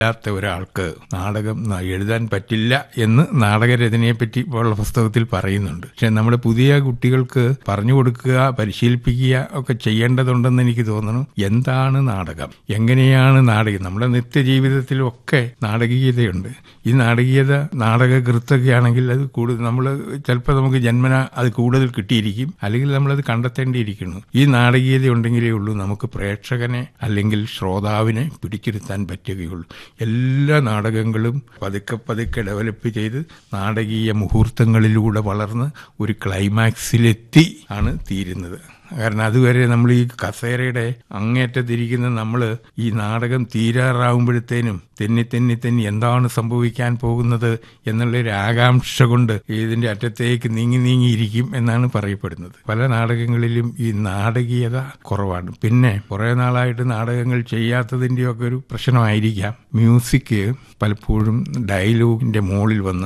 ാത്ത ഒരാൾക്ക് നാടകം ന- എഴുതാൻ പറ്റില്ല എന്ന് നാടകരചനയെ പറ്റി ഉള്ള പുസ്തകത്തിൽ പറയുന്നുണ്ട് പക്ഷെ നമ്മുടെ പുതിയ കുട്ടികൾക്ക് പറഞ്ഞു കൊടുക്കുക പരിശീലിപ്പിക്കുക ഒക്കെ ചെയ്യേണ്ടതുണ്ടെന്ന് എനിക്ക് തോന്നുന്നു എന്താണ് നാടകം എങ്ങനെയാണ് നാടകം നമ്മുടെ നിത്യജീവിതത്തിലൊക്കെ നാടകീയതയുണ്ട് ഈ നാടകീയത നാടകകൃത്തൊക്കെ ആണെങ്കിൽ അത് കൂടുതൽ നമ്മൾ ചിലപ്പോൾ നമുക്ക് ജന്മന അത് കൂടുതൽ കിട്ടിയിരിക്കും അല്ലെങ്കിൽ നമ്മളത് കണ്ടെത്തേണ്ടിയിരിക്കുന്നു ഈ നാടകീയത ഉണ്ടെങ്കിലേ ഉള്ളൂ നമുക്ക് പ്രേക്ഷകനെ അല്ലെങ്കിൽ ശ്രോതാവിനെ പിടിച്ചിരുത്താൻ പറ്റുകയുള്ളൂ എല്ലാ നാടകങ്ങളും പതുക്കെ പതുക്കെ ഡെവലപ്പ് ചെയ്ത് നാടകീയ മുഹൂർത്തങ്ങളിലൂടെ വളർന്ന് ഒരു ക്ലൈമാക്സിലെത്തി ആണ് തീരുന്നത് കാരണം അതുവരെ നമ്മൾ ഈ കസേരയുടെ അങ്ങേറ്റത്തിരിക്കുന്ന നമ്മൾ ഈ നാടകം തീരാറാവുമ്പോഴത്തേനും തെന്നി തെന്നി തെന്നി എന്താണ് സംഭവിക്കാൻ പോകുന്നത് എന്നുള്ളൊരു ആകാംക്ഷ കൊണ്ട് ഇതിന്റെ അറ്റത്തേക്ക് നീങ്ങി നീങ്ങിയിരിക്കും എന്നാണ് പറയപ്പെടുന്നത് പല നാടകങ്ങളിലും ഈ നാടകീയത കുറവാണ് പിന്നെ കുറെ നാളായിട്ട് നാടകങ്ങൾ ചെയ്യാത്തതിൻ്റെയൊക്കെ ഒരു പ്രശ്നമായിരിക്കാം മ്യൂസിക് പലപ്പോഴും ഡയലോഗിന്റെ മുകളിൽ വന്ന്